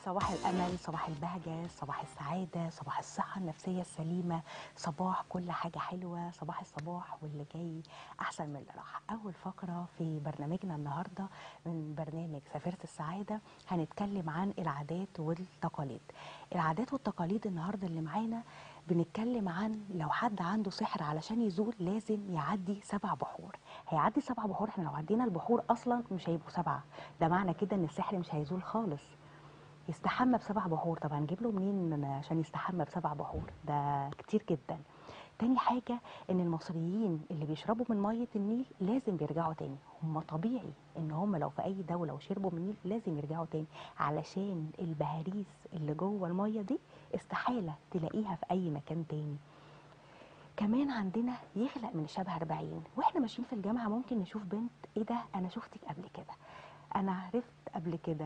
صباح الأمل صباح البهجة صباح السعادة صباح الصحة النفسية السليمة صباح كل حاجة حلوة صباح الصباح واللي جاي أحسن من اللي راح أول فقرة في برنامجنا النهاردة من برنامج سفيرة السعادة هنتكلم عن العادات والتقاليد العادات والتقاليد النهاردة اللي معانا بنتكلم عن لو حد عنده سحر علشان يزول لازم يعدي سبع بحور هيعدي سبع بحور احنا لو عدينا البحور اصلا مش هيبقوا سبعه ده معنى كده ان السحر مش هيزول خالص يستحمى بسبع بحور طبعا نجيب له منين عشان يستحمى بسبع بحور ده كتير جدا تاني حاجة ان المصريين اللي بيشربوا من مية النيل لازم بيرجعوا تاني هم طبيعي ان هم لو في اي دولة وشربوا من النيل لازم يرجعوا تاني علشان البهاريس اللي جوه المية دي استحالة تلاقيها في اي مكان تاني كمان عندنا يخلق من الشبه 40 واحنا ماشيين في الجامعة ممكن نشوف بنت ايه ده انا شفتك قبل كده انا عرفت قبل كده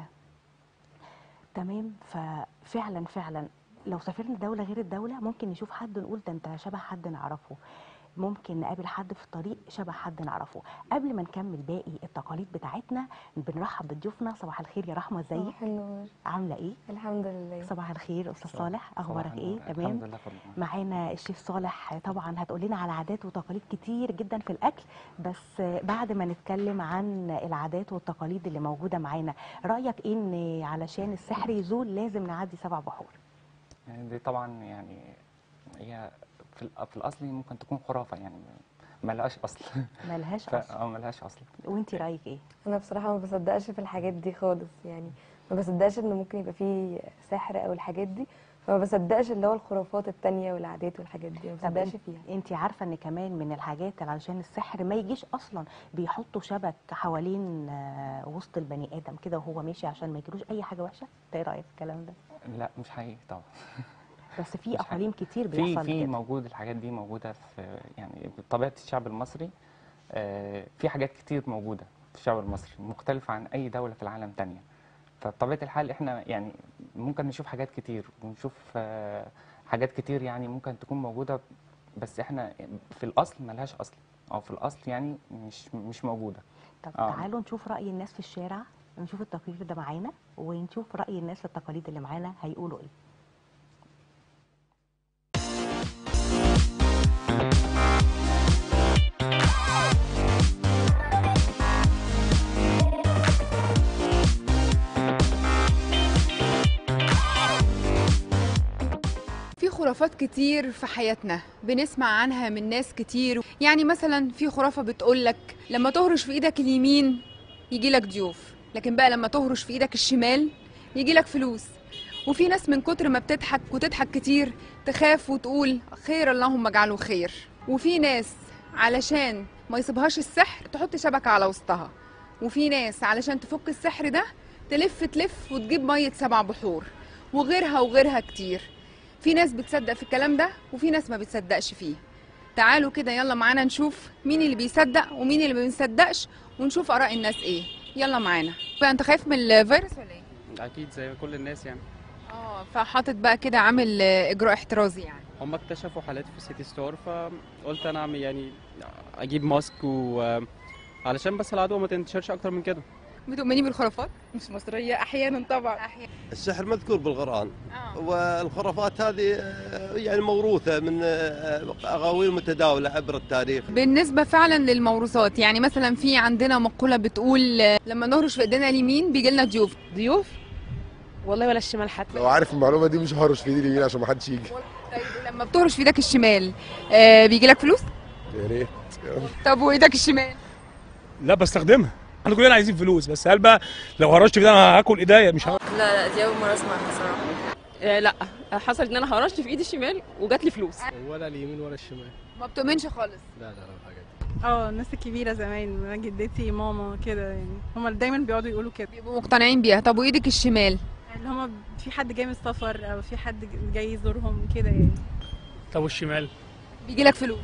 تمام ففعلا فعلا لو سافرنا دولة غير الدولة ممكن نشوف حد نقول ده انت شبه حد نعرفه ممكن نقابل حد في الطريق شبه حد نعرفه قبل ما نكمل باقي التقاليد بتاعتنا بنرحب بضيوفنا صباح الخير يا رحمة ازيك صباح النور عاملة ايه الحمد لله صباح الخير استاذ صالح اخبارك صباح ايه النور. تمام الحمد لله كله معانا الشيف صالح طبعا هتقول لنا على عادات وتقاليد كتير جدا في الاكل بس بعد ما نتكلم عن العادات والتقاليد اللي موجوده معانا رايك ايه ان علشان السحر يزول لازم نعدي سبع بحور يعني دي طبعا يعني هي في, الأ- في الاصل ممكن تكون خرافه يعني ما لهاش اصل ملهاش ف- اصل اه ما لهاش اصل وانت رايك ايه انا بصراحه ما بصدقش في الحاجات دي خالص يعني ما بصدقش ان ممكن يبقى فيه سحر او الحاجات دي فما بصدقش اللي هو الخرافات التانية والعادات والحاجات دي ما طب بصدقش فيها انت عارفه ان كمان من الحاجات اللي علشان السحر ما يجيش اصلا بيحطوا شبك حوالين آه، وسط البني ادم كده وهو ماشي عشان ما يجيلوش اي حاجه وحشه انت ايه رايك في الكلام ده لا مش حقيقي طبعا بس في مش اقاليم كتير في بيحصل في كده موجود الحاجات دي موجوده في يعني بطبيعه الشعب المصري آه، في حاجات كتير موجوده في الشعب المصري مختلفه عن اي دوله في العالم تانية فبطبيعه الحال احنا يعني ممكن نشوف حاجات كتير ونشوف آه، حاجات كتير يعني ممكن تكون موجوده بس احنا في الاصل ملهاش اصل او في الاصل يعني مش مش موجوده طب آه. تعالوا نشوف رأي الناس في الشارع نشوف التقرير ده معانا ونشوف رأي الناس في التقاليد اللي معانا هيقولوا ايه في خرافات كتير في حياتنا بنسمع عنها من ناس كتير يعني مثلا في خرافة بتقولك لما تهرش في ايدك اليمين يجيلك ضيوف لكن بقى لما تهرش في ايدك الشمال يجيلك فلوس وفي ناس من كتر ما بتضحك وتضحك كتير تخاف وتقول خير اللهم اجعله خير وفي ناس علشان ما يصيبهاش السحر تحط شبكة على وسطها وفي ناس علشان تفك السحر ده تلف تلف وتجيب مية سبع بحور وغيرها وغيرها كتير في ناس بتصدق في الكلام ده وفي ناس ما بتصدقش فيه تعالوا كده يلا معانا نشوف مين اللي بيصدق ومين اللي ما بيصدقش ونشوف اراء الناس ايه يلا معانا بقى انت خايف من الفيروس ولا ايه اكيد زي كل الناس يعني اه فحاطط بقى كده عامل آه، اجراء احترازي يعني هم اكتشفوا حالات في سيتي ستور فقلت انا اعمل يعني اجيب ماسك و علشان بس العدوى ما تنتشرش اكتر من كده بتؤمني بالخرافات مش مصرية أحيانا طبعا السحر مذكور بالقرآن اه والخرافات هذه آه، يعني موروثة من آه، أغاويل متداولة عبر التاريخ بالنسبة فعلا للموروثات يعني مثلا في عندنا مقولة بتقول آه، لما نهرش في ايدينا اليمين بيجي لنا ضيوف ضيوف والله ولا الشمال حتى لو عارف المعلومه دي مش هرش في ايدي اليمين عشان ما حدش يجي طيب ولما بتهرش في ايدك الشمال آه بيجي لك فلوس يا ريت طب وايدك الشمال لا بستخدمها احنا كلنا عايزين فلوس بس هل بقى لو هرشت في ده انا هاكل ايديا مش ه... لا لا دي أول مرة أسمعها صراحة آه لا حصل إن أنا هرشت في إيدي الشمال وجات لي فلوس ولا اليمين ولا الشمال ما بتؤمنش خالص لا لا لا الحاجات دي اه الناس الكبيرة زمان أنا جدتي ماما كده يعني هما دايما بيقعدوا يقولوا كده بيبقوا مقتنعين بيها طب وايدك الشمال اللي هما في حد جاي من السفر أو في حد جاي يزورهم كده يعني طب والشمال بيجي لك فلوس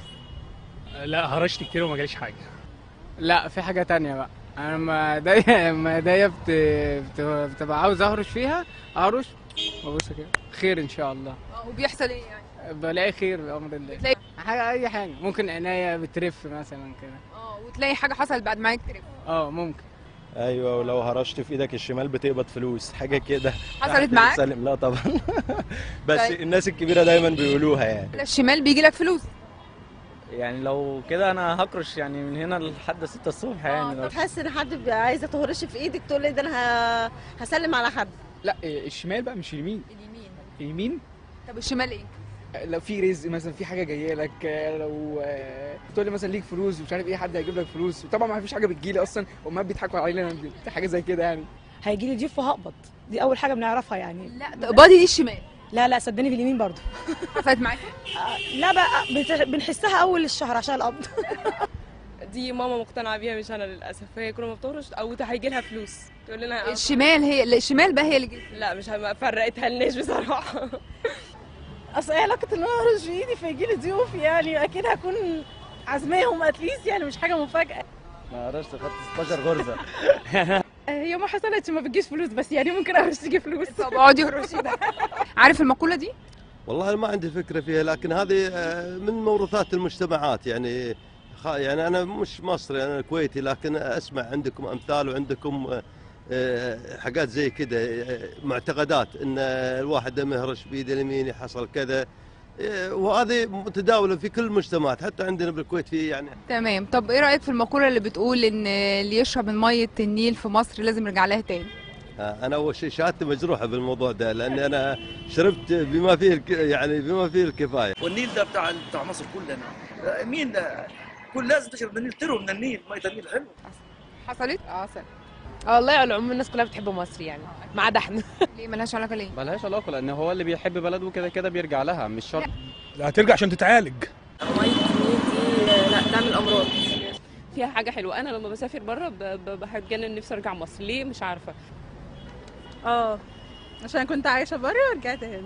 لا هرشت كتير وما جاليش حاجه لا في حاجه تانية بقى انا ما ايديا ما ايديا بت... بت... بتبقى عاوز اهرش فيها اهرش وابص كده خير ان شاء الله اه وبيحصل ايه يعني بلاقي خير بامر الله بتلاقي حاجه اي حاجه ممكن عينيا بترف مثلا كده اه وتلاقي حاجه حصلت بعد ما يكترف اه ممكن ايوه ولو هرشت في ايدك الشمال بتقبض فلوس حاجه كده حصلت تحت معاك؟ سلم لا طبعا بس طيب. الناس الكبيره دايما بيقولوها يعني الشمال بيجي لك فلوس يعني لو كده انا هكرش يعني من هنا لحد 6 الصبح يعني لو تحس ان حد بيبقى عايزه تهرش في ايدك تقول لي ده انا ه- هسلم على حد لا الشمال بقى مش اليمين اليمين اليمين طب الشمال ايه لو في رزق مثلا في حاجه جايه لك لو آه، تقول لي مثلا ليك فلوس ومش عارف ايه حد هيجيب لك فلوس طبعا ما فيش حاجه بتجيلي اصلا امهات بيضحكوا علينا حاجه زي كده يعني هيجي لي ضيوف فهقبض دي اول حاجه بنعرفها يعني لا تقبضي دي الشمال لا لا صدقني في اليمين برضو حصلت معاكي لا بقى بت- بنحسها اول الشهر عشان القبض دي ماما مقتنعه بيها مش انا للاسف هي كل ما بتهرش او هيجي لها فلوس تقول لنا الشمال هي لا، الشمال بقى هي اللي جت لا مش ما فرقتها لناش بصراحه اصل ايه علاقه ان انا اهرش في ايدي فيجي لي ضيوف يعني اكيد هكون عازماهم اتليست يعني مش حاجه مفاجاه ما هرشت خدت 16 غرزه هي ما حصلتش ما بتجيش فلوس بس يعني ممكن اهرش تيجي فلوس طب اقعدي هرشي ده عارف المقوله دي والله أنا ما عندي فكرة فيها لكن هذه آه، من موروثات المجتمعات يعني خ- يعني أنا مش مصري أنا كويتي لكن أسمع عندكم أمثال وعندكم آه، آه، حاجات زي كده آه، معتقدات أن الواحد لما يهرش بيده اليمين حصل كذا آه، وهذه متداولة في كل المجتمعات حتى عندنا بالكويت في يعني تمام طب ايه رايك في المقوله اللي بتقول ان اللي يشرب من ميه النيل في مصر لازم يرجع لها تاني آه، انا اول شيء شهادتي مجروحه بالموضوع ده لان انا شربت بما فيه الك- يعني بما فيه الكفايه والنيل ده بتاع بتاع مصر كلنا مين ده؟ كل لازم تشرب من النيل تروا من النيل ميه النيل حلو حصلت حصل اه والله على العموم الناس كلها بتحب مصر يعني ما عدا احنا ليه ملهاش علاقه ليه ملهاش علاقه لان هو اللي بيحب بلده كده كده بيرجع لها مش شرط لا هترجع عشان تتعالج لا ده من الامراض فيها حاجه حلوه انا لما بسافر بره ب- ب- بتجنن نفسي ارجع مصر ليه مش عارفه اه عشان كنت عايشه بره ورجعت هنا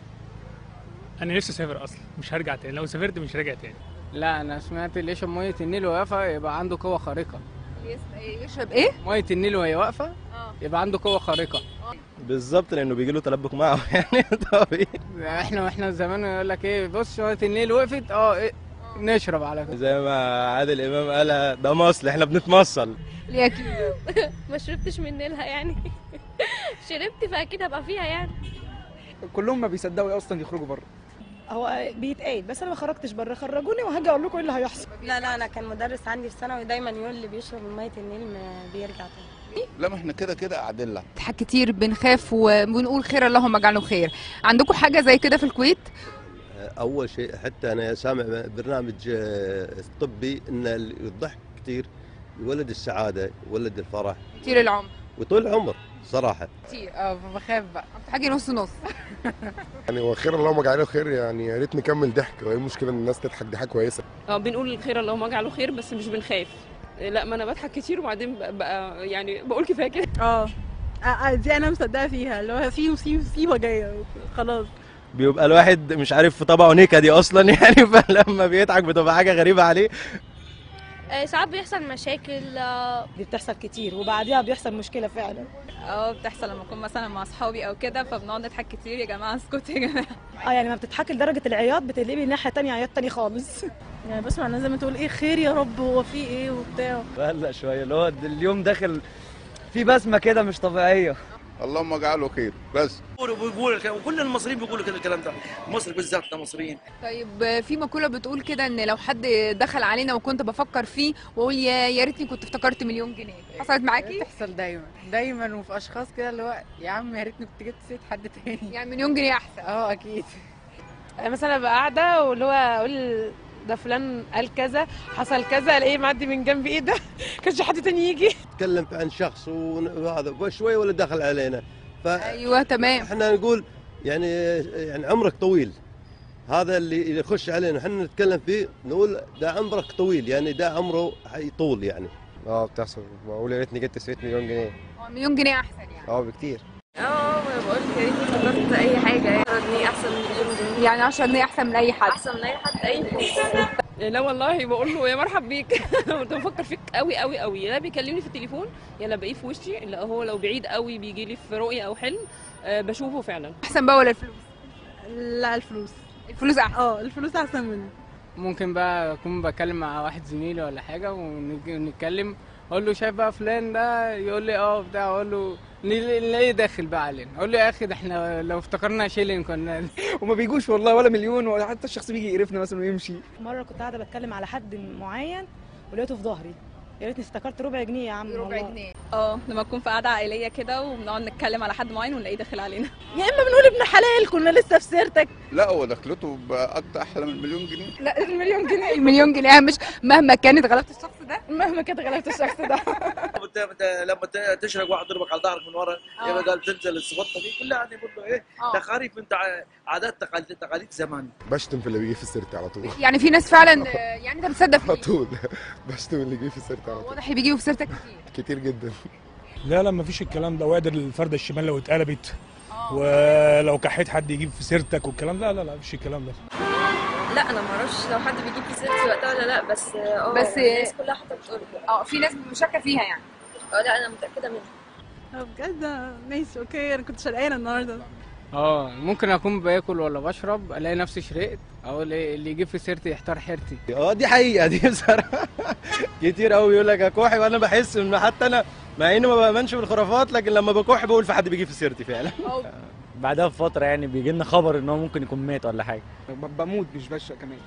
انا نفسي اسافر اصلا مش هرجع تاني لو سافرت مش راجع تاني لا انا سمعت اللي يشرب ميه النيل وهي واقفه يبقى عنده قوه خارقه يشرب ايه ميه النيل وهي واقفه يبقى عنده قوه خارقه بالظبط لانه بيجي له تلبك معه يعني طبيعي احنا واحنا زمان يقول لك ايه بص ميه النيل وقفت اه إيه نشرب على كده زي ما عادل امام قال ده مصل احنا بنتمصل ليه اكيد ما شربتش من نيلها يعني شربت فاكيد هبقى فيها يعني كلهم ما بيصدقوا اصلا يخرجوا بره هو بيتقال بس انا ما خرجتش بره خرجوني وهاجي اقول لكم ايه اللي هيحصل لا لا انا كان مدرس عندي في ثانوي دايما يقول اللي بيشرب من ميه النيل ما بيرجع تاني لا ما احنا كده كده أدلة حاجات كتير بنخاف وبنقول خير اللهم اجعله خير عندكم حاجه زي كده في الكويت اول شيء حتى انا سامع برنامج آه، طبي ان الضحك كثير يولد السعاده يولد الفرح كتير العمر وطول العمر صراحه كتير اه فبخاف بقى حاجه نص نص يعني هو خير اللهم اجعله خير يعني يا ريت نكمل ضحك وايه المشكله ان الناس تضحك دي حاجه كويسه اه بنقول الخير اللهم اجعله خير بس مش بنخاف لا ما انا بضحك كتير وبعدين بقى- بقى يعني بقول كفايه كده اه آه، آه، دي انا مصدقه فيها اللي هو في في مصيبه جايه خلاص بيبقى الواحد مش عارف في طبعه نكدي اصلا يعني فلما بيضحك بتبقى حاجه غريبه عليه آه، ساعات بيحصل مشاكل آه، دي بتحصل كتير وبعديها بيحصل مشكله فعلا اه بتحصل لما اكون مثلا مع اصحابي او كده فبنقعد نضحك كتير يا جماعه اسكتوا يا جماعه اه يعني ما بتضحكي لدرجه العياط بتقلبي الناحيه التانية عياط تاني خالص يعني بسمع الناس زي ما تقول ايه خير يا رب هو في ايه وبتاع بقلق شويه اللي هو اليوم داخل في بسمه كده مش طبيعيه اللهم اجعله خير بس بيقول الكلام وكل المصريين بيقولوا كده الكلام ده مصر بالذات ده مصريين طيب في مقوله بتقول كده ان لو حد دخل علينا وكنت بفكر فيه واقول يا يا ريتني كنت افتكرت مليون جنيه حصلت معاكي بتحصل دايما دايما وفي اشخاص كده اللي هو يا عم يا ريتني كنت جبت سيره حد تاني يعني مليون جنيه احسن اه اكيد أنا مثلا ابقى قاعده واللي هو اقول ده فلان قال كذا حصل كذا الاقيه معدي من جنبي ايه ده كانش حد تاني يجي تكلم عن شخص وهذا وشوي ولا دخل علينا ف ايوه تمام احنا نقول يعني يعني عمرك طويل هذا اللي اللي يخش علينا احنا نتكلم فيه نقول ده عمرك طويل يعني ده عمره حيطول يعني اه بتحصل بقول يا ريتني جبت 6 مليون جنيه مليون جنيه احسن يعني اه بكتير اه ما بقول يا ريتني فكرت اي حاجه 10 جنيه احسن من مليون جنيه يعني 10 جنيه احسن من اي حد احسن من اي حد اي فلوس لا والله بقول له يا مرحب بيك كنت بفكر فيك قوي قوي قوي يا بيكلمني في التليفون يا لا بلاقيه في وشي لا هو لو بعيد قوي بيجي لي في رؤيه او حلم آه، بشوفه فعلا احسن بقى ولا الفلوس لا الفلوس الفلوس احسن اه الفلوس احسن منه ممكن بقى اكون بتكلم مع واحد زميلي ولا حاجه ونتكلم اقول له شايف بقى فلان ده يقول لي اه بتاع اقول له نلاقي نلاقيه داخل بقى علينا اقول له يا اخي ده احنا لو افتكرنا شيلين كنا وما بيجوش والله ولا مليون ولا حتى الشخص بيجي يقرفنا مثلا ويمشي مره كنت قاعده بتكلم على حد معين ولقيته في ظهري يا ريتني افتكرت ربع جنيه يا عم ربع والله. جنيه اه لما نكون في قعده عائليه كده وبنقعد نتكلم على حد معين ونلاقيه داخل علينا يا اما بنقول ابن حلال كنا لسه في سيرتك لا هو دخلته باكتر احلى من مليون جنيه لا المليون جنيه المليون جنيه مش مهما كانت غلبت الشخص ده مهما كانت غلبت الشخص ده انت انت لما ت- تشرق واحد ضربك على ظهرك من ورا يبقى قال تنزل السبطه دي كلها يعني برضه ايه آه. تخاريف انت ع- عادات تقاليد تقاليد زمان بشتم في اللي بيجي في سيرتي على طول يعني في ناس فعلا آه، يعني انت بتصدق على فيه طول بشتم اللي يجي في سيرتي على طول واضح بيجيبوا في سيرتك كتير كتير جدا لا لا مفيش الكلام ده وادر الفرده الشمال لو اتقلبت ولو كحيت حد يجيب في سيرتك والكلام لا لا لا مفيش الكلام ده لا انا ما اعرفش لو حد بيجيب في سيرتي وقتها ولا لا بس اه بس- الناس كلها حتى بتقول اه في ناس مشكه فيها يعني اه لا انا متاكده منها اه بجد ماشي اوكي انا كنت شرقانه النهارده اه ممكن اكون باكل ولا بشرب الاقي نفسي شرقت اقول ايه اللي يجيب في سيرتي يحتار حيرتي اه دي حقيقة دي بصراحة كتير قوي يقول لك يا كوحي وانا بحس ان حتى انا مع اني ما بامنش بالخرافات لكن لما بكح بقول في حد بيجي في سيرتي فعلا بعدها بفترة يعني بيجي لنا خبر ان هو ممكن يكون مات ولا حاجة ب- بموت مش بشرق كمان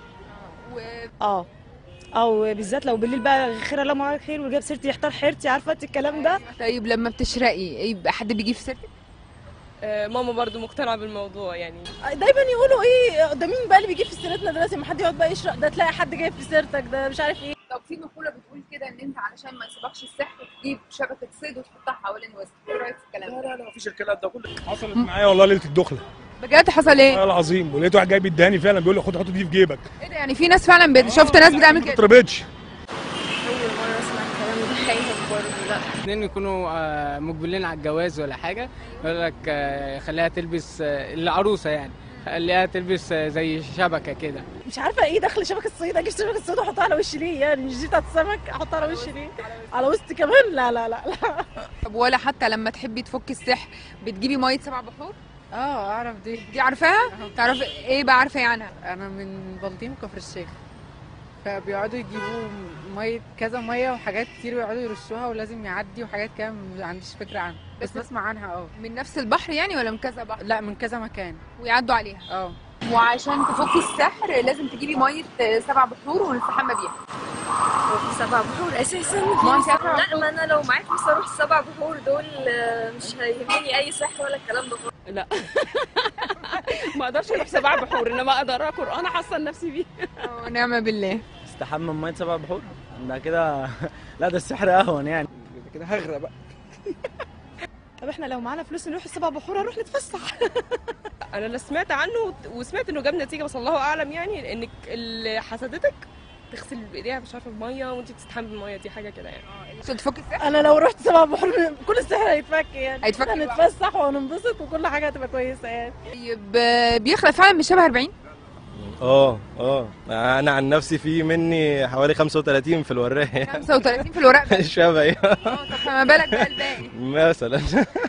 اه او بالذات لو بالليل بقى خير الله معاك خير وجاب سيرتي يحتار حيرتي عارفه انت الكلام ده طيب لما بتشرقي يبقى حد بيجيب في سيرتك آه، ماما برضو مقتنعه بالموضوع يعني دايما يقولوا ايه ده مين بقى اللي بيجيب في سيرتنا دلوقتي ما حد يقعد بقى يشرق ده تلاقي حد جايب في سيرتك ده مش عارف ايه طب في مقوله بتقول كده ان انت علشان ما يسيبكش السحر تجيب شبكه صيد وتحطها حوالين وسطك ايه رايك في الكلام لا لا لا مفيش الكلام ده كله حصلت معايا والله ليله الدخله بجد حصل ايه؟ والله العظيم ولقيت واحد جاي بيداني فعلا بيقول لي خد حط دي في جيبك ايه ده يعني في ناس فعلا بت- شفت ناس بتعمل ما كده اتربتش اول مره اسمع الكلام ده خايفه برضه لا اتنين يكونوا آه، مقبلين على الجواز ولا حاجة يقول لك آه، خليها تلبس آه، العروسة يعني خليها تلبس آه، زي شبكة كده مش عارفه ايه دخل شبكه الصيد اجيب شبكه الصيد واحطها على وشي ليه يعني مش دي بتاعت السمك احطها على وشي ليه على وسطي كمان لا لا لا لا طب ولا حتى لما تحبي تفكي السحر بتجيبي ميه سبع بحور اه اعرف دي دي عارفاها تعرفي ايه بقى عارفه ايه عنها انا من بلطيم كفر الشيخ فبيقعدوا يجيبوا ميه كذا ميه وحاجات كتير ويقعدوا يرشوها ولازم يعدي وحاجات كده ما عنديش فكره عنها بس بس- بسمع عنها اه من نفس البحر يعني ولا من كذا بحر لا من كذا مكان ويعدوا عليها اه وعشان تفكي السحر لازم تجيبي ميه سبع بحور ونستحمى بيها وفي سبع بحور اساسا ما انت عارفة- لا ما انا لو معاك نفسي اروح السبع بحور دول آه، مش هيهمني اي سحر ولا الكلام ده خالص لا ما اقدرش اروح سبع بحور انما اقدر اقرا قران احصن نفسي بيه ونعم بالله استحمى بمية سبع بحور ده كده لا ده السحر اهون يعني كده هغرق بقى طب احنا لو معانا فلوس نروح السبع بحور نروح نتفسح انا اللي سمعت عنه وسمعت انه جاب نتيجه بس الله اعلم يعني انك اللي حسدتك تغسل بايديها مش عارفه بميه وانت تستحمي بالميه دي حاجه كده يعني عشان تفكي السحر انا لو رحت سبع بحور كل السحر هيتفك يعني هيتفك بقى. هنتفسح وهننبسط وكل حاجه هتبقى كويسه يعني طيب آه، بيخلق فعلا من شبه 40 اه اه انا عن نفسي في مني حوالي 35 في الوراق 35 في الورق بس شبهي اه طب فما بالك بقى الباقي مثلا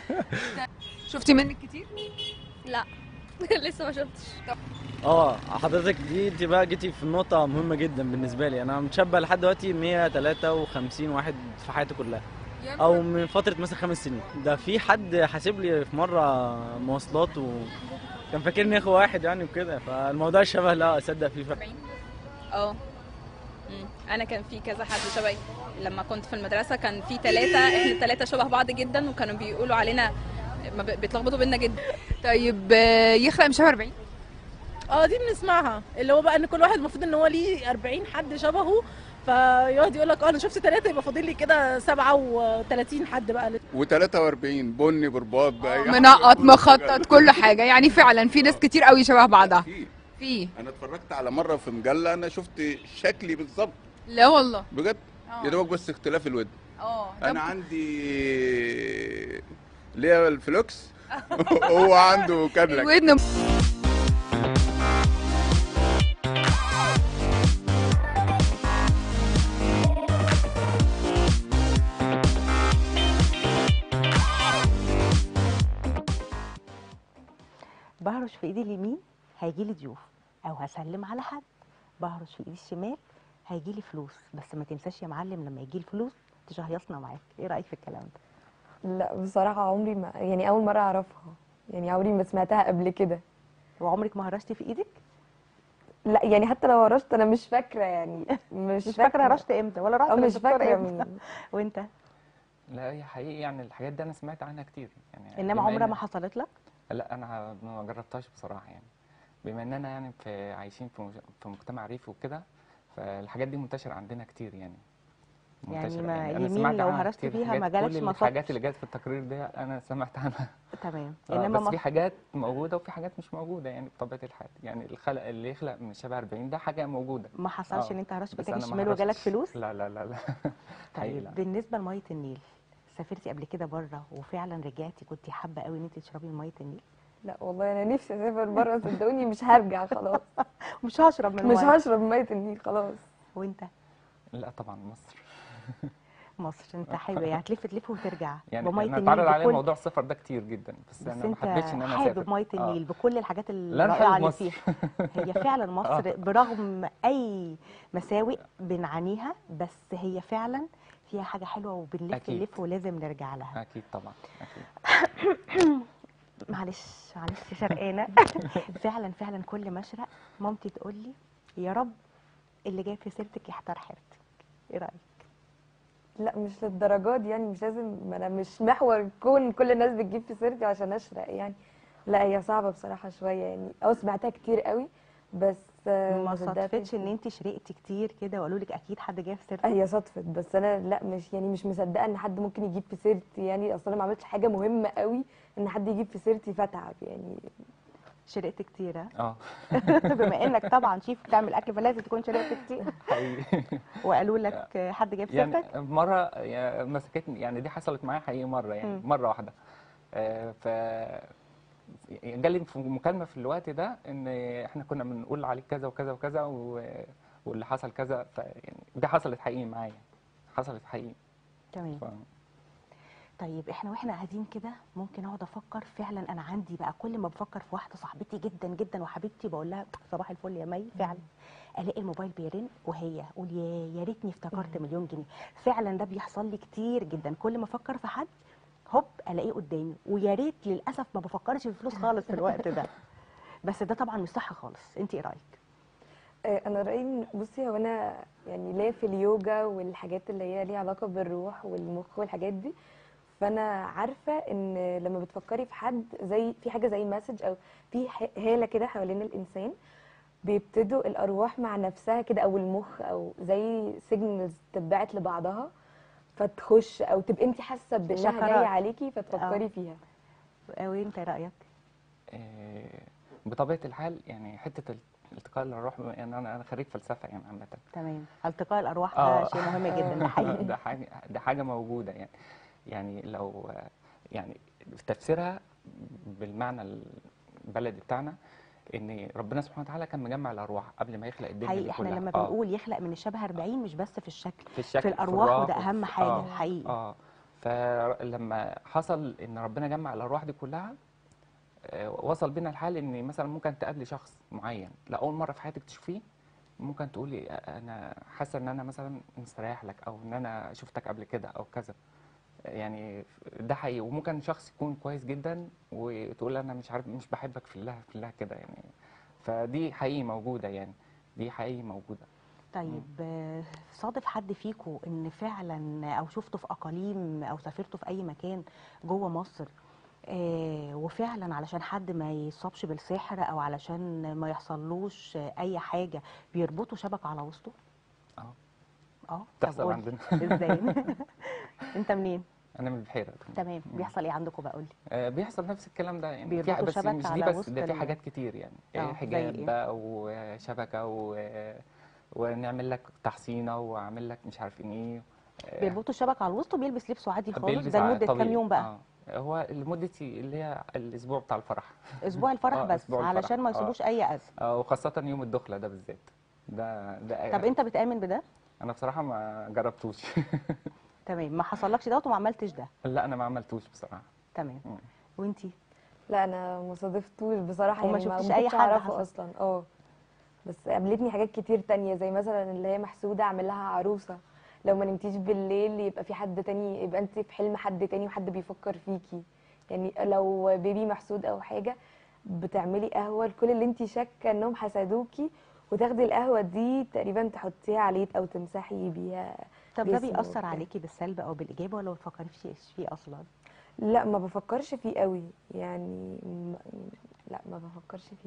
شفتي منك كتير لا لسه ما شفتش اه حضرتك دي انت بقى جيتي في نقطة مهمة جدا بالنسبة لي انا متشبه لحد دلوقتي 153 واحد في حياتي كلها او من فترة مثلا خمس سنين ده في حد حاسب لي في مرة مواصلات وكان فاكرني اخو واحد يعني وكده فالموضوع شبه لا اصدق فيه فرق اه مم. انا كان في كذا حد شبهي لما كنت في المدرسه كان في ثلاثه احنا الثلاثه شبه بعض جدا وكانوا بيقولوا علينا ما ب- بيتلخبطوا بينا جدا طيب آه، يخلق من شبه 40 اه دي بنسمعها اللي هو بقى ان كل واحد المفروض ان هو ليه 40 حد شبهه فيقعد يقول لك اه انا شفت ثلاثه يبقى فاضل لي كده 37 حد بقى و43 بني برباط بقى أي حاجة. منقط مخطط كل حاجه يعني فعلا في ناس كتير قوي شبه بعضها في انا اتفرجت على مره في مجله انا شفت شكلي بالظبط لا والله بجد يا دوبك بس اختلاف الودن اه انا عندي ليا الفلوكس هو عنده كادلك الودن بهرش في ايدي اليمين هيجي لي ضيوف او هسلم على حد بهرش في ايدي الشمال هيجي لي فلوس بس ما تنساش يا معلم لما يجي الفلوس تشهيصنا معاك ايه رايك في الكلام ده لا بصراحة عمري ما يعني أول مرة أعرفها يعني عمري ما سمعتها قبل كده وعمرك ما هرشتي في ايدك لا يعني حتى لو هرشت أنا مش فاكرة يعني مش, مش فاكره هرشت امتى ولا رحت أو مش للدكتور فاكرة امتى من- وانت لا هي حقيقي يعني الحاجات دي انا سمعت عنها كتير يعني انما بما عمرها إن- ما حصلت لك لا انا ما جربتهاش بصراحه يعني بما اننا يعني في عايشين في مج- في مجتمع ريفي وكده فالحاجات دي منتشره عندنا كتير يعني يعني منتشرة. ما أنا يمين سمعت لو عنها هرست كتير، فيها حاجات- ما جالكش كل ما الحاجات صدتش. اللي جت في التقرير ده انا سمعت عنها تمام آه انما بس ما في حاجات موجوده وفي حاجات مش موجوده يعني بطبيعه الحال يعني الخلق اللي يخلق من شبه 40 ده حاجه موجوده ما حصلش آه، ان انت هرشت بس بايدك أنا ما الشمال وجالك هرشتش. فلوس لا لا لا لا حقيقي طيب لا بالنسبه لميه النيل سافرتي قبل كده بره وفعلا رجعتي كنتي حابه قوي ان انت تشربي من ميه النيل لا والله أنا نفسي أسافر بره صدقوني مش هرجع خلاص مش هشرب من مش المية. هشرب مية النيل خلاص وانت لا طبعا مصر مصر انت حابب يعني تلف تلف وترجع يعني بميه انا النيل اتعرض عليا بكل موضوع السفر ده كتير جدا بس, بس انا ما انت حبيتش ان انا حابب اسافر ميه آه. النيل بكل الحاجات لا، أنا الرائعه حابب اللي مصر. فيها هي فعلا مصر آه. برغم اي مساوئ بنعانيها بس هي فعلا فيها حاجه حلوه وبنلف أكيد. نلف ولازم نرجع لها اكيد طبعا اكيد معلش معلش شرقانه فعلا فعلا كل ما اشرق مامتي تقول لي يا رب اللي جاي في سيرتك يحتار حيرتك ايه رايك لا مش للدرجات دي يعني مش لازم ما انا مش محور الكون كل الناس بتجيب في سيرتي عشان اشرق يعني لا هي صعبه بصراحه شويه يعني اه سمعتها كتير قوي بس آه، ما صدقتش صدفتش ان انت شرقتي كتير كده وقالوا لك اكيد حد جاي في سيرتك هي صدفت بس انا لا مش يعني مش مصدقه ان حد ممكن يجيب في سيرتي يعني اصلا انا ما عملتش حاجه مهمه قوي ان حد يجيب في سيرتي فتعب يعني شرقت كتير ها؟ اه بما انك طبعا شيف بتعمل اكل فلازم تكون شرقت كتير حقيقي وقالوا لك حد جاي في سيرتك يعني مره يا- مسكتني يعني دي حصلت معايا حقيقي مره يعني مم. مره واحده آه، ف جالي في مكالمه في الوقت ده ان احنا كنا بنقول عليك كذا وكذا وكذا و... واللي حصل كذا ف يعني دي حصلت حقيقي معايا حصلت حقيقي تمام ف... طيب احنا واحنا قاعدين كده ممكن اقعد افكر فعلا انا عندي بقى كل ما بفكر في واحده صاحبتي جدا جدا وحبيبتي بقول لها صباح الفل يا مي فعلا الاقي الموبايل بيرن وهي اقول يا يا ريتني افتكرت مليون جنيه فعلا ده بيحصل لي كتير جدا كل ما افكر في حد هوب الاقيه قدامي ويا ريت للاسف ما بفكرش في الفلوس خالص في الوقت ده بس ده طبعا مش صح خالص انت ايه رايك آه، انا رايي إن- بصي هو انا يعني ليا في اليوجا والحاجات اللي هي ليها علاقه بالروح والمخ والحاجات دي فانا عارفه ان لما بتفكري في حد زي في حاجه زي مسج او في ح- هاله كده حوالين الانسان بيبتدوا الارواح مع نفسها كده او المخ او زي سيجنالز تتبعت لبعضها فتخش او تبقى انت حاسه بانها إشارات. جايه عليكي فتفكري آه. فيها وانت إيه رايك آه، بطبيعه الحال يعني حته ال- التقاء الروح بما ان انا انا خريج فلسفه يعني عامه تمام التقاء الارواح ده اه شيء مهم جدا ده حقيقي ده حاجه ده حاجه موجوده يعني يعني لو يعني في تفسيرها بالمعنى البلدي بتاعنا ان ربنا سبحانه وتعالى كان مجمع الارواح قبل ما يخلق الدنيا حقيقي دي احنا كلها. لما آه. بنقول يخلق من الشبه 40 مش بس في الشكل في الشكل في الارواح الروح وده وفي- اهم حاجه آه. حقيقي اه فلما حصل ان ربنا جمع الارواح دي كلها آه، وصل بينا الحال ان مثلا ممكن تقابلي شخص معين لاول مره في حياتك تشوفيه ممكن تقولي انا حاسه ان انا مثلا مستريح لك او ان انا شفتك قبل كده او كذا يعني ده حقيقي وممكن شخص يكون كويس جدا وتقول انا مش عارف مش بحبك في الله في الله كده يعني فدي حقيقي موجوده يعني دي حقيقي موجوده طيب آه، صادف حد فيكم ان فعلا او شفته في اقاليم او سافرتوا في اي مكان جوه مصر آه وفعلا علشان حد ما يصابش بالسحر او علشان ما يحصلوش آه، اي حاجه بيربطوا شبك على وسطه اه اه طب بتحصل قولي، عندنا ازاي انت منين انا من البحيره تمام بيحصل ايه عندكم بقى قولي آه، بيحصل نفس الكلام ده يعني في بيربطوا ح- بس شبك مش دي على بس وسط ده في ال- حاجات كتير يعني آه، آه، زي حجاب إيه؟ بقى وشبكه و... ونعمل لك تحصينه واعمل لك مش عارف ايه آه، بيربطوا الشبك على الوسط وبيلبس لبسه عادي خالص بيلبس ده ع- لمده كام طبيعي. يوم بقى آه. هو لمده اللي هي الاسبوع بتاع الفرح اسبوع الفرح آه، بس أسبوع الفرح. علشان ما آه. يصيبوش اي اذى آه، وخاصه يوم الدخله ده بالذات ده ده طب انت بتامن بده انا بصراحه ما جربتوش تمام ما حصلكش دوت وما عملتش ده لا انا ما عملتوش بصراحه تمام مم. وانتي لا انا ما صادفتوش بصراحه وما يعني شفتش ما أي كنتش حد اعرفه حصل؟ اصلا اه بس قابلتني حاجات كتير تانية زي مثلا اللي هي محسوده اعمل لها عروسه لو ما نمتيش بالليل يبقى في حد تاني يبقى انت في حلم حد تاني وحد بيفكر فيكي يعني لو بيبي محسود او حاجه بتعملي قهوه لكل اللي انت شاكه انهم حسدوكي وتاخدي القهوه دي تقريبا تحطيها عليه او تمسحي بيها طب ده جسمه بيأثر وبتاع. عليكي بالسلب او بالايجاب ولا ما بتفكريش فيه اصلا لا ما بفكرش فيه قوي يعني م- لا ما بفكرش فيه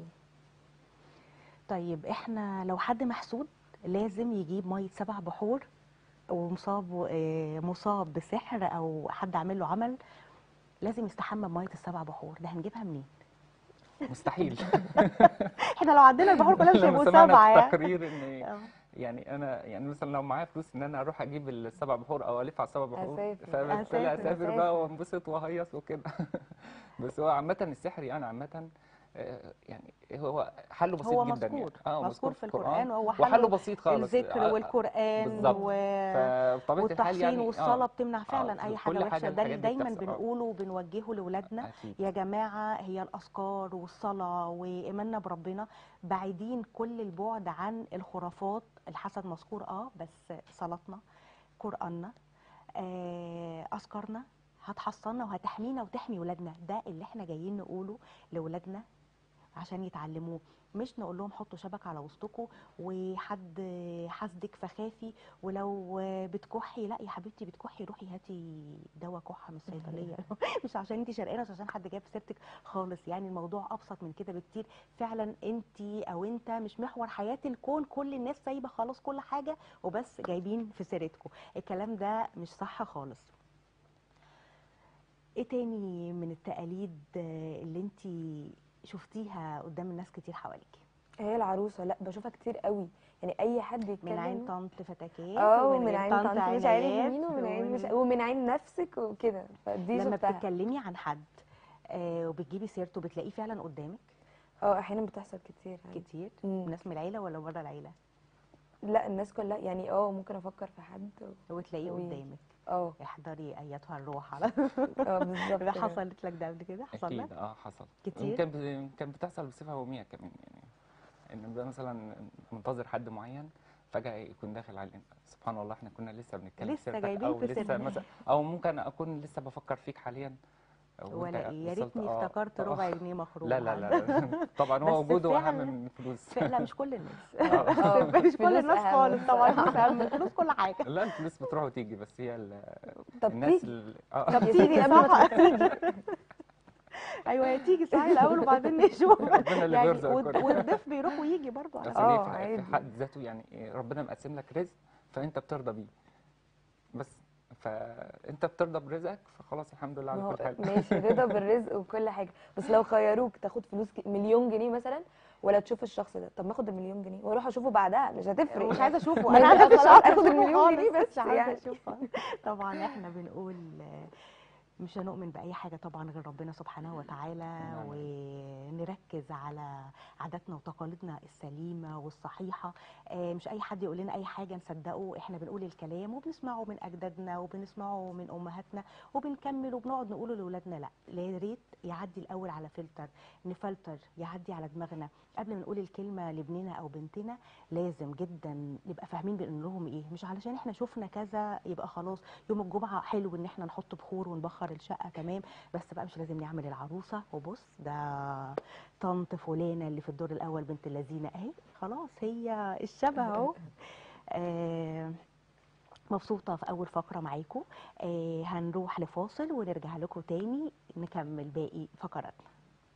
طيب احنا لو حد محسود لازم يجيب ميه سبع بحور ومصاب آه، مصاب بسحر او حد عامل له عمل لازم يستحمى بميه السبع بحور ده هنجيبها منين مستحيل احنا لو عندنا البحور كلها مش لما هيبقوا سمعنا سبعه في يعني تقرير ان يعني انا يعني مثلا لو معايا فلوس ان انا اروح اجيب السبع بحور او الف على السبع بحور أسافر. فبالتالي أسافر. اسافر بقى وانبسط واهيص وكده بس هو عامه السحر يعني عامه آه، يعني هو حله بسيط هو جدا مذكور يعني مذكور في القرآن وهو وحله بسيط خالص الذكر آه، والقرآن بالظبط و... فبطبيعه الحال يعني والتحصين والصلاة آه، بتمنع فعلا آه، أي حاجة كل وحشة حاجة ده الحاجات اللي دي دايما بتحصل، آه. بنقوله وبنوجهه لأولادنا أكيد. يا جماعة هي الأذكار والصلاة وإيماننا بربنا بعيدين كل البعد عن الخرافات الحسد مذكور اه بس صلاتنا قرآننا آه، أذكارنا هتحصلنا وهتحمينا وتحمي ولادنا ده اللي احنا جايين نقوله لولادنا عشان يتعلموه مش نقول لهم حطوا شبك على وسطكم وحد حاسدك فخافي ولو بتكحي لا يا حبيبتي بتكحي روحي هاتي دواء كحه من الصيدليه مش عشان انت شرقانه مش عشان حد جاب سيرتك خالص يعني الموضوع ابسط من كده بكتير فعلا انت او انت مش محور حياه الكون كل الناس سايبه خلاص كل حاجه وبس جايبين في سيرتكم الكلام ده مش صح خالص ايه تاني من التقاليد آه، اللي انت شفتيها قدام الناس كتير حواليك هي العروسه لا بشوفها كتير قوي يعني اي حد يتكلم من عين طنط فتكات اه ومن ومن غير عين طنط طنط مش عارف عنايات مين ومن عين مش ومن- ومن عين نفسك وكده فدي لما شفتها بتتكلمي عن حد آه وبتجيبي سيرته بتلاقيه فعلا قدامك اه احيانا بتحصل كتير عادي. كتير مم. ناس من العيله ولا بره العيله لا الناس كلها يعني اه ممكن افكر في حد وتلاقيه وي- قدامك اه احضري ايتها الروح على اه بالظبط ده كده. حصلت لك ده قبل كده حصل اكيد لك اه حصل كتير؟ يمكن ب- كانت بتحصل بصفه يوميه كمان يعني ان بقى مثلا منتظر حد معين فجاه يكون داخل علينا سبحان الله احنا كنا لسه بنتكلم لسه سيرتك جايبين او في لسه سيرتك. مثلا او ممكن اكون لسه بفكر فيك حاليا وأنت ولا إيه؟ يا وصلت- ريتني آه، افتكرت آه. ربع جنيه مخروم لا لا لا, لا. طبعا هو بس وجوده اهم فعلاً- من الفلوس ف- لا مش كل الناس آه. مش كل فلوس الناس أهم خالص طبعا بصراحة. الفلوس اهم الفلوس كل حاجه لا الفلوس بتروح وتيجي بس هي ال- طب الناس تيجي. ال- آه. طب تيجي صح تيجي ايوه هي تيجي صحيح الاول وبعدين نشوف ربنا اللي يعني بيرزق والض- الكل. والضيف بيروح ويجي برضه على بس فكرة. ليه اه في- عادي. في حد ذاته يعني إيه، ربنا مقسم لك رزق فانت بترضى بيه بس فانت بترضى برزقك فخلاص الحمد لله ما على هو كل حال ماشي رضا بالرزق وكل حاجه بس لو خيروك تاخد فلوس ك- مليون جنيه مثلا ولا تشوف الشخص ده طب ما اخد المليون جنيه واروح اشوفه بعدها مش هتفرق مش عايزه اشوفه ما انا يبقى عايزه خلاص اشوفه اخد المليون جنيه بس مش عايزه يعني اشوفه طبعا احنا بنقول آه، مش هنؤمن باي حاجه طبعا غير ربنا سبحانه وتعالى ونركز على عاداتنا وتقاليدنا السليمه والصحيحه آه، مش اي حد يقول لنا اي حاجه نصدقه احنا بنقول الكلام وبنسمعه من اجدادنا وبنسمعه من امهاتنا وبنكمل وبنقعد نقوله لاولادنا لا يا ريت يعدي الاول على فلتر نفلتر يعدي على دماغنا قبل ما نقول الكلمه لابننا او بنتنا لازم جدا نبقى فاهمين بنقول لهم ايه مش علشان احنا شفنا كذا يبقى خلاص يوم الجمعه حلو ان احنا نحط بخور ونبخر الشقه تمام بس بقى مش لازم نعمل العروسه وبص ده طنط فلانه اللي في الدور الاول بنت اللذينه اهي خلاص هي الشبه اهو آه، مبسوطة في أول فقرة معاكم آه هنروح لفاصل ونرجع لكم تاني نكمل باقي فقراتنا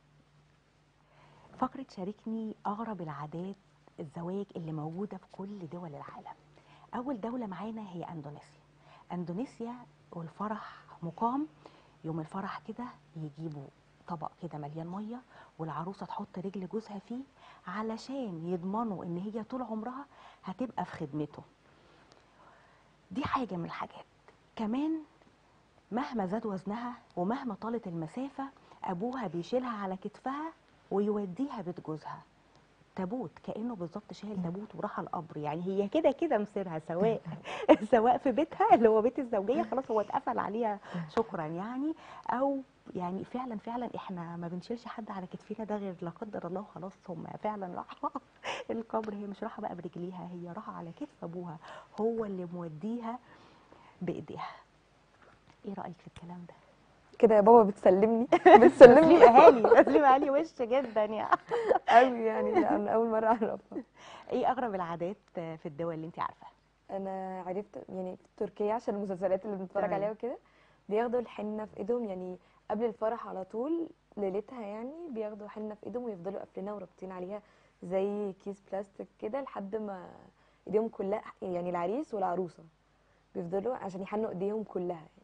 فقرة شاركني أغرب العادات الزواج اللي موجودة في كل دول العالم أول دولة معانا هي أندونيسيا أندونيسيا والفرح مقام يوم الفرح كده يجيبوا طبق كده مليان ميه والعروسه تحط رجل جوزها فيه علشان يضمنوا ان هي طول عمرها هتبقى في خدمته دي حاجه من الحاجات كمان مهما زاد وزنها ومهما طالت المسافه ابوها بيشيلها على كتفها ويوديها بيت جوزها تابوت كانه بالظبط شايل تابوت وراح القبر يعني هي كده كده مصيرها سواء سواء في بيتها اللي هو بيت الزوجيه خلاص هو اتقفل عليها شكرا يعني او يعني فعلا فعلا احنا ما بنشيلش حد على كتفنا ده غير لا قدر الله خلاص هم فعلا راحوا القبر هي مش راحه بقى برجليها هي راحه على كتف ابوها هو اللي موديها بايديها ايه رايك في الكلام ده كده يا بابا بتسلمني بتسلمني تسليم اهالي تسليم اهالي وش جدا يعني قوي يعني لا انا اول مره اعرفها ايه اغرب العادات في الدول اللي انت عارفاها انا عرفت يعني في تركيا عشان المسلسلات اللي بنتفرج تمام. عليها وكده بياخدوا الحنه في ايدهم يعني قبل الفرح على طول ليلتها يعني بياخدوا حنه في ايدهم ويفضلوا قافلينها ورابطين عليها زي كيس بلاستيك كده لحد ما ايديهم كلها يعني العريس والعروسه بيفضلوا عشان يحنوا ايديهم كلها يعني.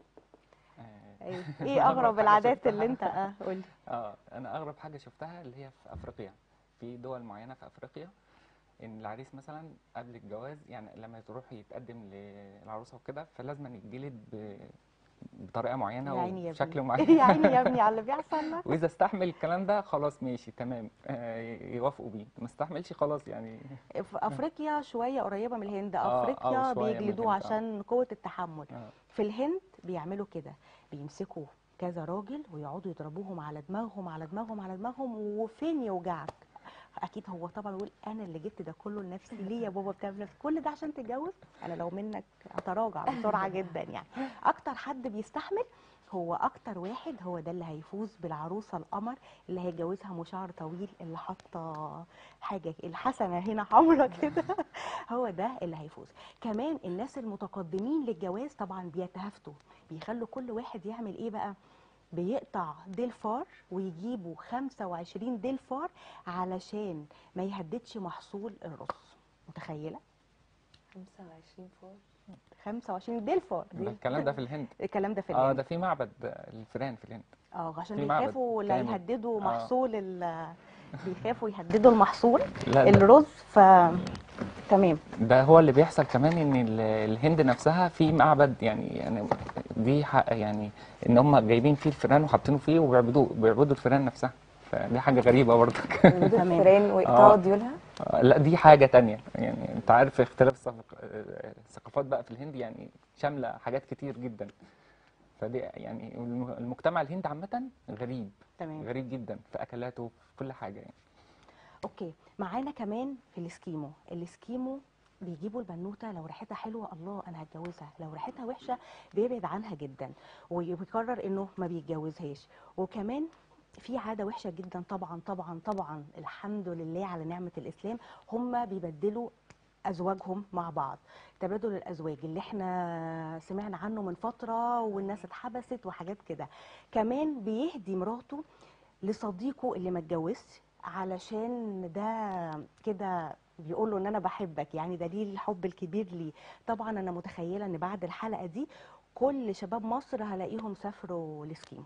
أيوة. ايه اغرب حاجة العادات شفتها. اللي انت اه قولي اه انا اغرب حاجه شفتها اللي هي في افريقيا في دول معينه في افريقيا ان العريس مثلا قبل الجواز يعني لما تروح يتقدم للعروسه وكده فلازم يتجلد ب- بطريقه معينه يا عيني يا وبشكل ابني معين يا عيني يا ابني على اللي بيحصل لك واذا استحمل الكلام ده خلاص ماشي تمام آه، يوافقوا بيه ما استحملش خلاص يعني في افريقيا شويه قريبه من الهند آه، آه، افريقيا شوية من بيجلدوه الهند، آه. عشان قوه التحمل آه. في الهند بيعملوا كده بيمسكوا كذا راجل ويقعدوا يضربوهم على دماغهم على دماغهم على دماغهم وفين يوجعك اكيد هو طبعا يقول انا اللي جبت ده كله لنفسي ليه يا بابا بتعمل نفسك كل ده عشان تتجوز انا لو منك اتراجع بسرعه جدا يعني اكتر حد بيستحمل هو اكتر واحد هو ده اللي هيفوز بالعروسه القمر اللي هيتجوزها مشعر طويل اللي حاطه حاجه الحسنه هنا حمرا كده هو ده اللي هيفوز كمان الناس المتقدمين للجواز طبعا بيتهافتوا بيخلوا كل واحد يعمل ايه بقى بيقطع ديل فار ويجيبوا 25 ديل فار علشان ما يهددش محصول الرز متخيله 25 فور 25 ديل فار ده الكلام ده في الهند الكلام ده في اه الهند ده في معبد الفيران في الهند اه عشان في معبد بيخافوا لا كامل. يهددوا آه. محصول ال بيخافوا يهددوا المحصول لا، ده- الرز ف تمام ده هو اللي بيحصل كمان ان ال- الهند نفسها في معبد يعني يعني دي حق يعني ان هم جايبين فيه الفيران وحاطينه فيه وبيعبدوه بيعبدوا الفيران نفسها فدي حاجه غريبه برضك بيعبدوا الفيران ويقطعوا ديولها؟ آه، لا دي حاجه تانية يعني انت عارف اختلاف الثقافات- آه، الثقافات بقى في الهند يعني شامله حاجات كتير جدا فدي يعني الم- المجتمع الهندي عامه غريب تمام. غريب جدا في اكلاته في كل حاجه يعني اوكي معانا كمان في الاسكيمو الاسكيمو بيجيبوا البنوته لو ريحتها حلوه الله انا هتجوزها لو ريحتها وحشه بيبعد عنها جدا وبيقرر انه ما بيتجوزهاش وكمان في عاده وحشه جدا طبعا طبعا طبعا الحمد لله على نعمه الاسلام هم بيبدلوا ازواجهم مع بعض تبادل الازواج اللي احنا سمعنا عنه من فتره والناس اتحبست وحاجات كده كمان بيهدي مراته لصديقه اللي ما اتجوزش علشان ده كده بيقول له ان انا بحبك يعني دليل الحب الكبير ليه طبعا انا متخيله ان بعد الحلقه دي كل شباب مصر هلاقيهم سافروا لسكيمو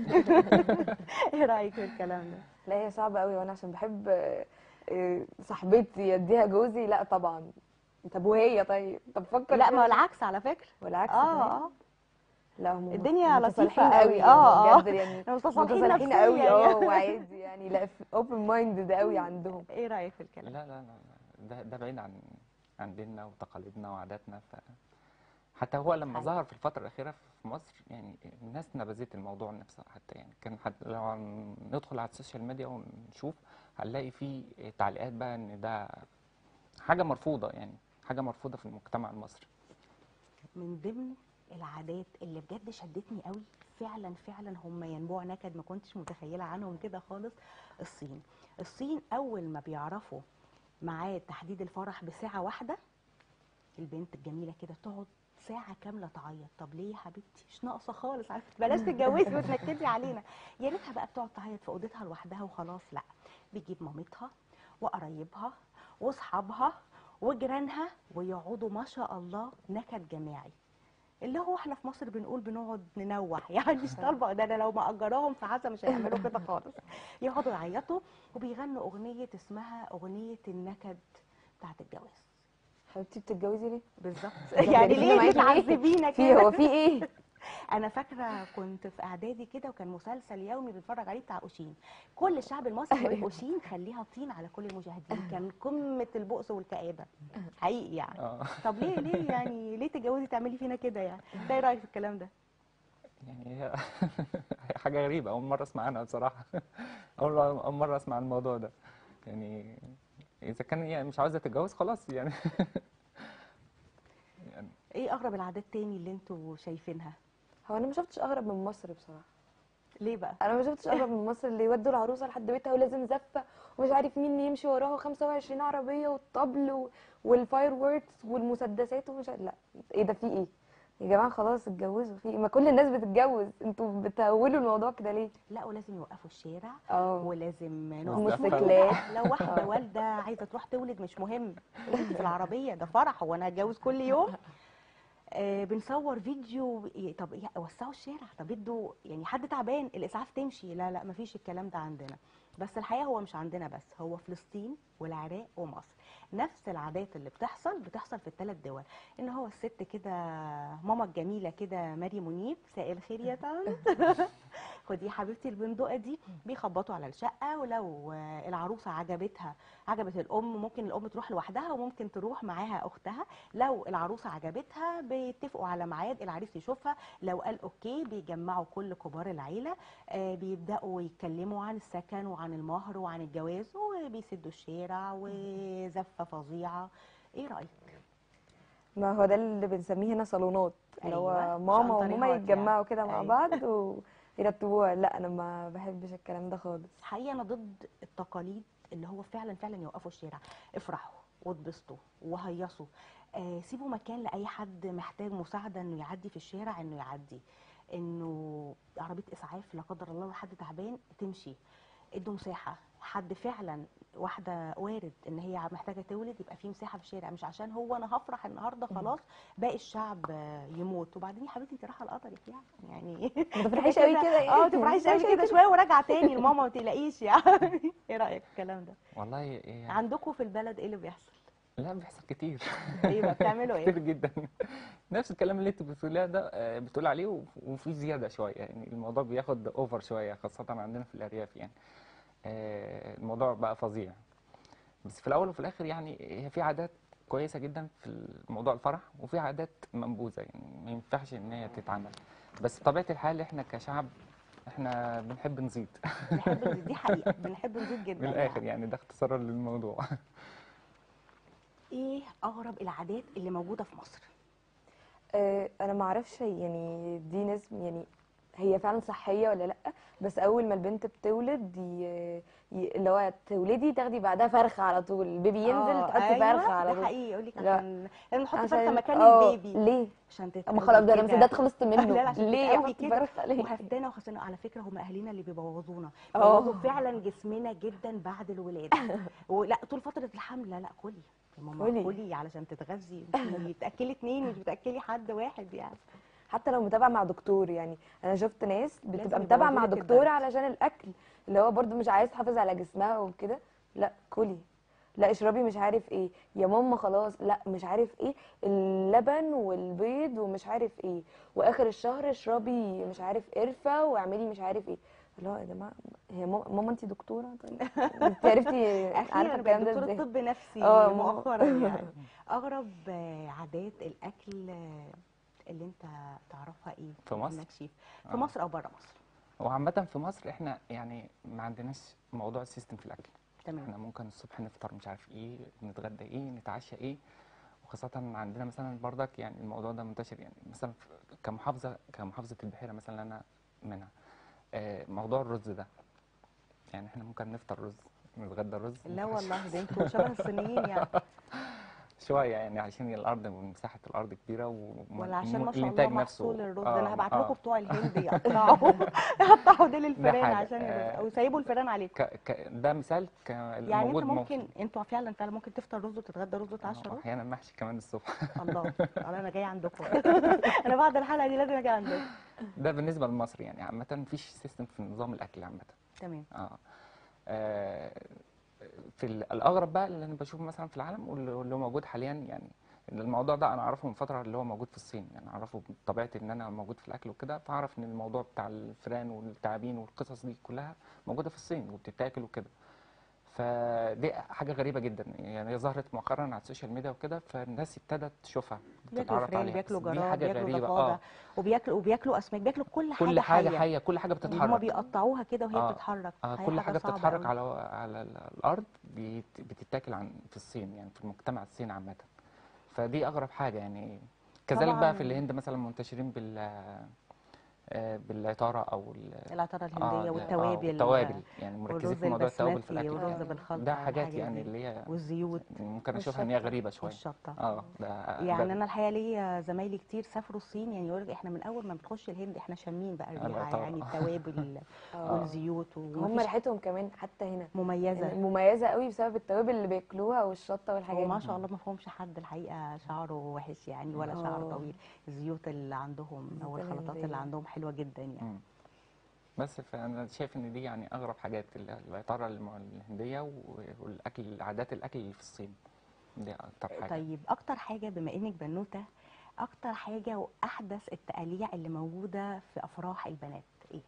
ايه رايك في الكلام ده لا هي صعبه قوي وانا عشان بحب آه، آه، صاحبتي اديها جوزي لا طبعا طب وهي طيب طب فكر لا فيها ما هو شوية. العكس على فكره والعكس اه كمان؟ اه لا هم الدنيا متصالحين لطيفه قوي يعني اه اه بجد يعني متصالحين متصالحين نفسيا قوي اه يعني. وعادي يعني لا اوبن مايند قوي عندهم ايه رايك في الكلام لا لا لا لا، ده ده بعيد عن عن ديننا وتقاليدنا وعاداتنا ف حتى هو لما حقيقي. ظهر في الفترة الأخيرة في مصر يعني الناس نبذت الموضوع نفسه حتى يعني كان حتى لو عن- ندخل على السوشيال ميديا ونشوف هنلاقي فيه تعليقات بقى إن ده حاجة مرفوضة يعني حاجة مرفوضة في المجتمع المصري من ضمن العادات اللي بجد شدتني قوي فعلا فعلا هم ينبوع نكد ما كنتش متخيله عنهم كده خالص الصين الصين اول ما بيعرفوا ميعاد تحديد الفرح بساعه واحده البنت الجميله كده تقعد ساعة كاملة تعيط، طب ليه يا حبيبتي؟ مش ناقصة خالص عارفة بلاش تتجوزي وتنكدي علينا، يا ريتها بقى بتقعد تعيط في اوضتها لوحدها وخلاص، لا بيجيب مامتها وقرايبها واصحابها وجيرانها ويقعدوا ما شاء الله نكد جماعي. اللي هو احنا في مصر بنقول بنقعد ننوح يعني مش طالبه ده انا لو مأجراهم في عزا مش هيعملوا كده خالص يقعدوا يعيطوا وبيغنوا اغنيه اسمها اغنيه النكد بتاعت الجواز حبيبتي بتتجوزي ليه؟ بالظبط طب يعني إحنا ليه معاكي بتعذبينا في كده هو في ايه؟ انا فاكره كنت في اعدادي كده وكان مسلسل يومي بنتفرج عليه بتاع اوشين كل الشعب المصري يقول اوشين خليها طين على كل المشاهدين كان قمه البؤس والكآبه حقيقي يعني اه طب ليه ليه يعني ليه تتجوزي تعملي فينا كده يعني ده ايه رايك في الكلام ده يعني هي هي حاجة غريبة أول مرة أسمع عنها بصراحة أول أول مرة أسمع عن الموضوع ده يعني إذا كان يعني مش عاوزة تتجوز خلاص يعني يعني ايه اغرب العادات تاني اللي انتوا شايفينها هو انا ما شفتش اغرب من مصر بصراحه ليه بقى انا ما شفتش اغرب من مصر اللي يودوا العروسه لحد بيتها ولازم زفه ومش عارف مين يمشي وراها 25 عربيه والطبل و- والفاير ووركس والمسدسات ومش عارف لا ايه ده في ايه يا جماعه خلاص اتجوزوا في ايه ما كل الناس بتتجوز انتوا بتهولوا الموضوع كده ليه لا ولازم يوقفوا الشارع اه ولازم وموتوسيكلات. لو واحده والده عايزه تروح تولد مش مهم ولد في العربيه ده فرح هو انا هتجوز كل يوم آه بنصور فيديو ي- طب يا- وسعوا الشارع طب ادوا يعني حد تعبان الاسعاف تمشي لا لا مفيش الكلام ده عندنا بس الحقيقه هو مش عندنا بس هو فلسطين والعراق ومصر نفس العادات اللي بتحصل بتحصل في الثلاث دول ان هو الست كده ماما الجميله كده ماري منيب مساء الخير يا طنط خدي يا حبيبتي البندقه دي بيخبطوا على الشقه ولو آه، العروسه عجبتها عجبت الام ممكن الام تروح لوحدها وممكن تروح معاها اختها لو العروسه عجبتها بيتفقوا على ميعاد العريس يشوفها لو قال اوكي بيجمعوا كل كبار العيله آه، بيبداوا يتكلموا عن السكن وعن المهر وعن الجواز وبيسدوا الشارع وزفه فظيعه ايه رايك ما هو ده اللي بنسميه هنا صالونات اللي هو أيوة، ماما وماما شنطريهات يتجمعوا يعني. كده مع أيوة. بعض ويرتبوها لا انا ما بحبش الكلام ده خالص حقيقه انا ضد التقاليد اللي هو فعلا فعلا يوقفوا الشارع افرحوا واتبسطوا وهيصوا آه سيبوا مكان لاي حد محتاج مساعده انه يعدي في الشارع انه يعدي انه عربيه اسعاف لا قدر الله حد تعبان تمشي ادوا مساحه حد فعلا واحده وارد ان هي محتاجه تولد يبقى في مساحه في الشارع مش عشان هو انا هفرح النهارده خلاص باقي الشعب آه، يموت وبعدين يا حبيبتي انت رايحه لقدرك يعني يعني ما تفرحيش قوي كده يعني. اه ما تفرحيش ما قوي تفرحيش كده قوي شويه وراجعه تاني لماما ما تقلقيش يعني ايه رايك في الكلام ده والله يعني عندكم في البلد ايه اللي بيحصل لا بيحصل كتير ايه بقى بتعملوا كتير ايه جدا نفس الكلام اللي انت بتقوليه ده آه، بتقول عليه وف- وفي زياده شويه يعني الموضوع بياخد اوفر شويه خاصه عندنا في الارياف يعني آه، الموضوع بقى فظيع بس في الاول وفي الاخر يعني هي في عادات كويسه جدا في موضوع الفرح وفي عادات منبوذه يعني ما ينفعش ان هي تتعمل بس بطبيعه الحال احنا كشعب احنا بنحب نزيد بنحب نزيد، دي حقيقه بنحب نزيد جدا من الاخر يعني ده اختصارا للموضوع ايه اغرب العادات اللي موجوده في مصر آه، انا ما اعرفش يعني دي ناس يعني هي فعلا صحيه ولا لا بس اول ما البنت بتولد ي... ي... اللي هو تولدي تاخدي بعدها فرخه على طول البيبي ينزل آه، تحطي أيوة، فرخه على ده طول حقيقي يقول لك لا. عشان لازم نحط عشان- فرخه مكان آه، البيبي ليه عشان اما خلاص ده انا كده. مسدات خلصت منه لا لا عشان ليه تتقوي احط كده فرخه ليه وهفدانا وخسرنا على فكره هم اهالينا اللي بيبوظونا آه. بيبوظوا فعلا جسمنا جدا بعد الولاده ولا طول فتره الحمل لا لا كلي يا ماما كلي. كلي علشان تتغذي مش بتاكلي اتنين مش بتاكلي حد واحد يعني حتى لو متابعه مع دكتور يعني انا شفت ناس بتبقى لازم متابعه مع يبوظولك دكتور الدايت. علشان الاكل اللي هو برضو مش عايز تحافظ على جسمها وكده لا كلي لا اشربي مش عارف ايه يا ماما خلاص لا مش عارف ايه اللبن والبيض ومش عارف ايه واخر الشهر اشربي مش عارف قرفه واعملي مش عارف ايه اللي هو يا جماعه هي ماما, ماما انت دكتوره طيب انت عرفتي عارفه اخيرا الكلام بقت ده دكتوره ازاي طب نفسي اه ماما. مؤخرا يعني اغرب آه، عادات الاكل آه، اللي انت تعرفها ايه في مصر؟ إنك شيف في آه. مصر او بره مصر هو عامة في مصر احنا يعني ما عندناش موضوع السيستم في الأكل تمام. احنا ممكن الصبح نفطر مش عارف ايه نتغدى ايه نتعشى ايه وخاصة عندنا مثلا برضك يعني الموضوع ده منتشر يعني مثلا في- كمحافظة كمحافظة البحيرة مثلا أنا منها آه، موضوع الرز ده يعني احنا ممكن نفطر رز نتغدى رز لا والله ده انتوا شبه الصينيين يعني شوية يعني عشان الأرض مساحة الأرض كبيرة و ولا عشان ما شاء الله الإنتاج نفسه محصول الرز آه، انا هبعت آه. لكم بتوع الهند يقطعوا يقطعوا ديل الفيران حاجة. عشان آه. الرز او يسيبوا الفيران عليكم ك... ك... ده مثال ك... يعني موجود انت مو- ممكن انتوا فعلا فعلا ممكن تفطر رز وتتغدى رز وتتعشى رز احيانا محشي كمان الصبح الله الله انا جايه عندكم انا بعد الحلقه دي لازم اجي عندكم ده بالنسبه لمصر يعني عامه مفيش سيستم في نظام الاكل عامه تمام اه آه، في ال- الاغرب بقى اللي انا بشوفه مثلا في العالم واللي واللي موجود حاليا يعني الموضوع ده انا اعرفه من فتره اللي هو موجود في الصين يعني اعرفه بطبيعتي ان انا موجود في الاكل وكده فاعرف ان الموضوع بتاع الفئران والتعابين والقصص دي كلها موجوده في الصين وبتتاكل وكده فدي حاجه غريبه جدا يعني هي ظهرت مؤخرا على السوشيال ميديا وكده فالناس ابتدت تشوفها بياكلوا تتعرف فراخ عليها بياكلوا بس دي جراد حاجه بياكلوا غريبه ضفادع اه وبياكلوا وبياكلوا اسماك بياكلوا كل حاجه كل حاجه حيه حيه كل حاجه هم بتتحرك بيقطعوها كده وهي آه، بتتحرك آه هي كل حاجه صعبة بتتحرك أوي. على على ال- الارض بيت- بتتاكل عن في الصين يعني في المجتمع الصيني عامه فدي اغرب حاجه يعني كذلك طبعاً. بقى في الهند مثلا منتشرين بال آه، بالعطاره او ال- العطاره آه، الهنديه ال- والتوابل آه التوابل يعني مركزين والرز في موضوع التوابل في البسمتي الاكل والرز ده. بالخلطه ده حاجات والحاجات يعني دي. اللي هي والزيوت ممكن اشوفها ان هي والشطة. غريبه شويه والشطه اه ده يعني ده- انا الحقيقه ليا زمايلي كتير سافروا الصين يعني يقول لك احنا من اول ما بنخش الهند احنا شامين بقى الريحه العطارة. يعني التوابل آه. والزيوت هم ومفيش ريحتهم كمان حتى هنا مميزه يعني مميزه قوي بسبب التوابل اللي بياكلوها والشطه والحاجات وما دي. شاء الله ما فيهمش حد الحقيقه شعره وحش يعني ولا شعر آه. طويل الزيوت اللي عندهم او الزيوت الخلطات اللي الهندية. عندهم حلوه جدا يعني مم. بس فانا شايف ان دي يعني اغرب حاجات ال- العطاره الم- الهنديه و- والاكل عادات الاكل اللي في الصين دي اكتر حاجه طيب اكتر حاجه بما انك بنوته اكتر حاجه واحدث التقاليع اللي موجوده في افراح البنات ايه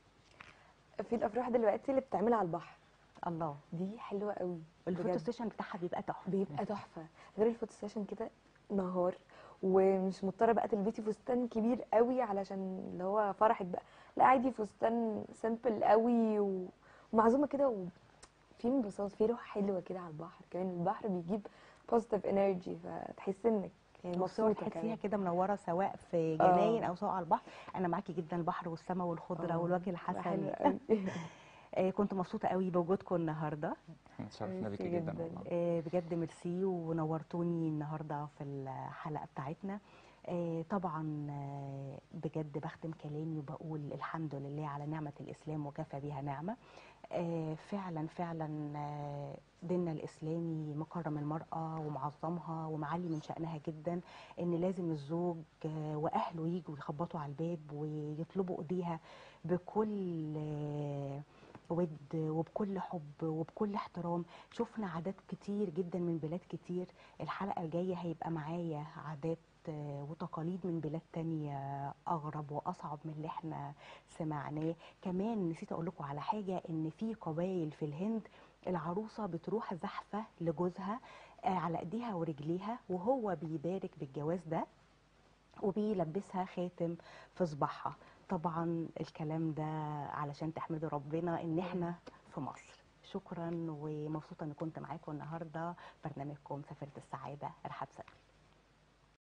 في الافراح دلوقتي اللي بتعمل على البحر الله دي حلوه قوي الفوتو بجد. ستيشن بتاعها بيبقى تحفه بيبقى تحفه غير الفوتو ستيشن كده نهار ومش مضطره بقى تلبسي فستان كبير قوي علشان اللي هو فرحك بقى لا عادي فستان سيمبل قوي و- ومعزومه كده وفي انبساط في روح حلوه كده على البحر كمان البحر بيجيب بوزيتيف انرجي فتحس انك يعني والصور مبسوطه تحسيها كمان كده منوره سواء في آه. جناين او سواء على البحر انا معاكي جدا البحر والسماء والخضره آه، والوجه حلوة الحسن قوي. آه، كنت مبسوطه قوي بوجودكم النهارده احنا اتشرفنا بيكي ميرسي جدا جداً. والله آه، بجد ميرسي ونورتوني النهارده في الحلقه بتاعتنا آه، طبعا آه، بجد بختم كلامي وبقول الحمد لله على نعمه الاسلام وكفى بها نعمه آه، فعلا فعلا آه، ديننا الاسلامي مكرم المراه ومعظمها ومعلي من شانها جدا ان لازم الزوج آه، واهله يجوا يخبطوا على الباب ويطلبوا ايديها بكل آه، ود وبكل حب وبكل احترام شفنا عادات كتير جدا من بلاد كتير الحلقة الجاية هيبقى معايا عادات آه، وتقاليد من بلاد تانية أغرب وأصعب من اللي احنا سمعناه كمان نسيت أقول لكم على حاجة إن في قبائل في الهند العروسة بتروح زحفة لجوزها آه، على ايديها ورجليها وهو بيبارك بالجواز ده وبيلبسها خاتم في صباعها طبعا الكلام ده علشان تحمدوا ربنا ان احنا في مصر شكرا ومبسوطه ان كنت معاكم النهارده برنامجكم سفيره السعاده رحاب سلمي